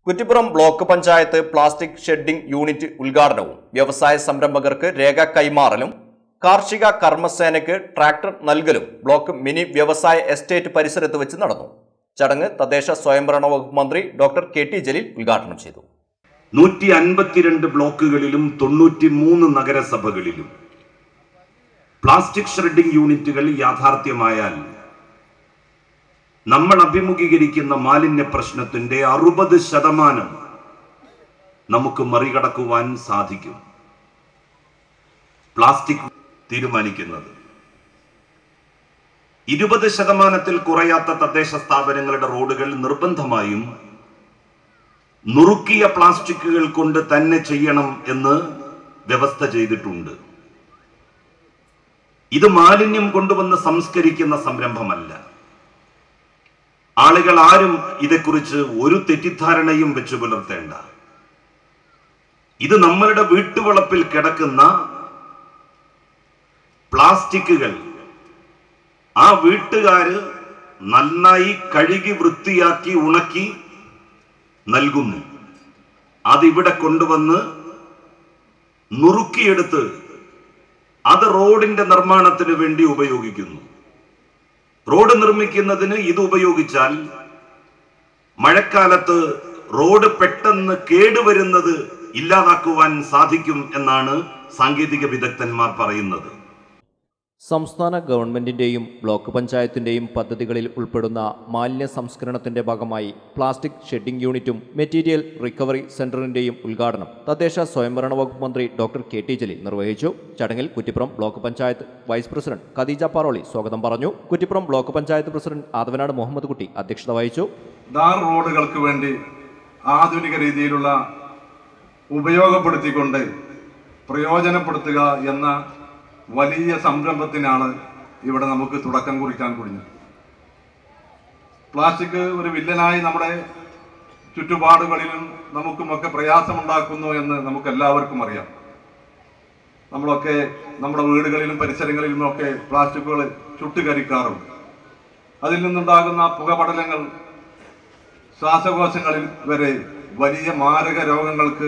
Kuttippuram block panchayat plastic shredding unit ഉദ്ഘാടനവും വ്യവസായ സംരംഭകർക്ക് രേഖ കൈമാറലും കാർഷിക കർമ്മസേനയ്ക്ക് ട്രാക്ടർ നൽകലും ബ്ലോക്ക് മിനി വ്യവസായ എസ്റ്റേറ്റ് പരിസരത്ത് വെച്ച് നടന്നു ചടങ്ങ് തദ്ദേശ സ്വയംഭരണ വകുപ്പ് മന്ത്രി ഡോക്ടർ കെ ടി ജലീൽ ഉദ്ഘാടനം ചെയ്തു നൂറ്റി അൻപത്തിരണ്ട് ബ്ലോക്കുകളിലും തൊണ്ണൂറ്റി മൂന്ന് നഗരസഭകളിലും പ്ലാസ്റ്റിക് ഷ്രെഡിംഗ് യൂണിറ്റുകൾ യാഥാർത്ഥ്യമായാൽ നമ്മൾ അഭിമുഖീകരിക്കുന്ന മാലിന്യ പ്രശ്നത്തിന്റെ അറുപത് ശതമാനം നമുക്ക് മറികടക്കുവാൻ സാധിക്കും പ്ലാസ്റ്റിക് തീരുമാനിക്കുന്നത് ഇരുപത് ശതമാനത്തിൽ കുറയാത്ത തദ്ദേശ സ്ഥാപനങ്ങളുടെ റോഡുകൾ നിർബന്ധമായും നുറുക്കിയ പ്ലാസ്റ്റിക്കുകൾ കൊണ്ട് തന്നെ ചെയ്യണം എന്ന് വ്യവസ്ഥ ചെയ്തിട്ടുണ്ട് ഇത് മാലിന്യം കൊണ്ടുവന്ന് സംസ്കരിക്കുന്ന സംരംഭമല്ല ആളുകൾ ആരും ഇതേക്കുറിച്ച് ഒരു തെറ്റിദ്ധാരണയും വെച്ചു പുലർത്തേണ്ട ഇത് നമ്മളുടെ വീട്ടുവളപ്പിൽ കിടക്കുന്ന പ്ലാസ്റ്റിക്കുകൾ ആ വീട്ടുകാര് നന്നായി കഴുകി വൃത്തിയാക്കി ഉണക്കി നൽകുന്നു അതിവിടെ കൊണ്ടുവന്ന് നുറുക്കിയെടുത്ത് അത് റോഡിന്റെ നിർമ്മാണത്തിന് വേണ്ടി ഉപയോഗിക്കുന്നു റോഡ് നിർമ്മിക്കുന്നതിന് ഇത് ഉപയോഗിച്ചാൽ മഴക്കാലത്ത് റോഡ് പെട്ടെന്ന് കേടുവരുന്നത് ഇല്ലാതാക്കുവാൻ സാധിക്കും എന്നാണ് സാങ്കേതിക വിദഗ്ധന്മാർ പറയുന്നത് സംസ്ഥാന ഗവൺമെന്റിന്റെയും ബ്ലോക്ക് പഞ്ചായത്തിന്റെയും പദ്ധതികളിൽ ഉൾപ്പെടുന്ന മാലിന്യ സംസ്കരണത്തിന്റെ ഭാഗമായി പ്ലാസ്റ്റിക് ഷെഡിംഗ് യൂണിറ്റും മെറ്റീരിയൽ റിക്കവറി സെന്ററിന്റെയും ഉദ്ഘാടനം തദ്ദേശ സ്വയംഭരണ വകുപ്പ് മന്ത്രി ഡോക്ടർ കെ ടി ജലീൽ നിർവഹിച്ചു ചടങ്ങിൽ Kuttippuram block panchayat vice president Khadeeja Paroli സ്വാഗതം പറഞ്ഞു കുറ്റിപ്പുറം ബ്ലോക്ക് പഞ്ചായത്ത് പ്രസിഡന്റ് ആദവനാട് മുഹമ്മദ് കുട്ടി അധ്യക്ഷത വഹിച്ചു ധാർ റോഡുകൾക്ക് വേണ്ടി ആധുനിക രീതിയിലുള്ള ഉപയോഗപ്പെടുത്തിക്കൊണ്ട് പ്രയോജനപ്പെടുത്തുക എന്ന വലിയ സംരംഭത്തിനാണ് ഇവിടെ നമുക്ക് തുടക്കം കുറിക്കാൻ കഴിഞ്ഞത് പ്ലാസ്റ്റിക് ഒരു വില്ലനായി നമ്മുടെ ചുറ്റുപാടുകളിലും നമുക്കുമൊക്കെ പ്രയാസമുണ്ടാക്കുന്നു എന്ന് നമുക്ക് എല്ലാവർക്കും അറിയാം നമ്മളൊക്കെ നമ്മുടെ വീടുകളിലും പരിസരങ്ങളിലും ഒക്കെ പ്ലാസ്റ്റിക്കുകൾ ചുട്ടുകരിക്കാറുണ്ട് അതിൽ നിന്നുണ്ടാകുന്ന പുകപടലങ്ങൾ ശ്വാസകോശങ്ങളിൽ വരെ വലിയ മാരക രോഗങ്ങൾക്ക്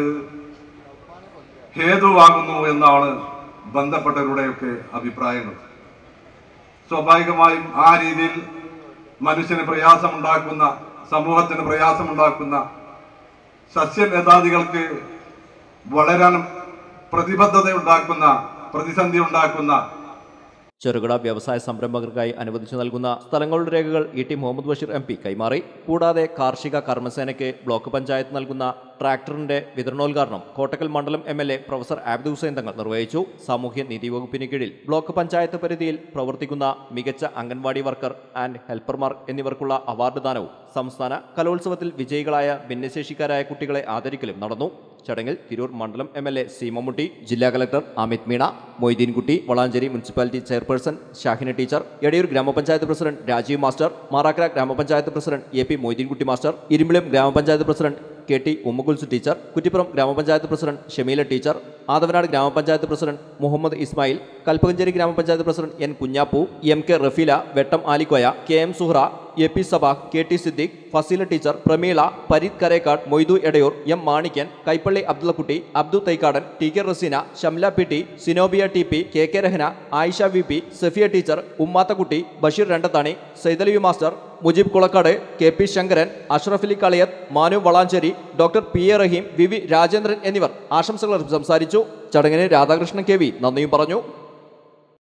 ഹേതുവാകുന്നു എന്നാണ് ബന്ധപ്പെട്ടവരുടെയൊക്കെ അഭിപ്രായങ്ങൾ സ്വാഭാവികമായും ആ രീതിയിൽ മനുഷ്യന് പ്രയാസമുണ്ടാക്കുന്ന സമൂഹത്തിന് പ്രയാസമുണ്ടാക്കുന്ന സസ്യലതാദികൾക്ക് വളരാൻ പ്രതിബദ്ധത ഉണ്ടാക്കുന്ന പ്രതിസന്ധി ഉണ്ടാക്കുന്ന ചെറുകിട വ്യവസായ സംരംഭകർക്കായി അനുവദിച്ചു നൽകുന്ന സ്ഥലങ്ങളുടെ രേഖകൾ E T Muhammad Basheer M P കൈമാറി കൂടാതെ കാർഷിക കർമ്മസേനയ്ക്ക് ബ്ലോക്ക് പഞ്ചായത്ത് നൽകുന്ന ട്രാക്ടറിന്റെ വിതരണോദ്ഘാടനം കോട്ടക്കൽ മണ്ഡലം M L A professor Abdu Hussain Thangal നിർവഹിച്ചു സാമൂഹ്യ നീതി വകുപ്പിന് കീഴിൽ ബ്ലോക്ക് പഞ്ചായത്ത് പരിധിയിൽ പ്രവർത്തിക്കുന്ന മികച്ച അംഗൻവാടി വർക്കർ ആൻഡ് ഹെൽപ്പർമാർ എന്നിവർക്കുള്ള അവാർഡ് ദാനവും സംസ്ഥാന കലോത്സവത്തിൽ വിജയികളായ ഭിന്നശേഷിക്കാരായ കുട്ടികളെ ആദരിക്കലും നടന്നു ചടങ്ങിൽ തിരൂർ മണ്ഡലം M L A C Mammootty ജില്ലാ collector Amit Meena Moideenkutty Valanchery municipality chairperson Shahina teacher Edayur grama panchayat president Rajeev master Marakkara grama panchayat president A P Moideenkutty master Irimbiliyam grama panchayat president K T Ummakulsu teacher Kuttippuram grama panchayat president Shameela teacher Athavanad ഗ്രാമപഞ്ചായത്ത് president Muhammad Ismail Kalpakanchery grama panchayat president N Kunhappu M K Rafeela Vettom Alikoya K M Suhra A P Sabakh K T Siddique Faseela teacher Prameela Pareeth Karekkad Moidu Edayur M Manikyan Kaippally Abdullakutty Abdu Thaikkadan T K Raseena Shamla P T Zenobia T P K K Rahana Ayisha V P Safiya teacher Ummathakutty Basheer Randathani Saithalavi master Mujeeb Kulakkad K P Sankaran Ashraf Ali Kaliyath Manu Valanchery doctor P A Rahim V V Rajendran എന്നിവർ ആശംസകൾ സംസാരിച്ചു ചടങ്ങിന് Radhakrishnan K V നന്ദിയും പറഞ്ഞു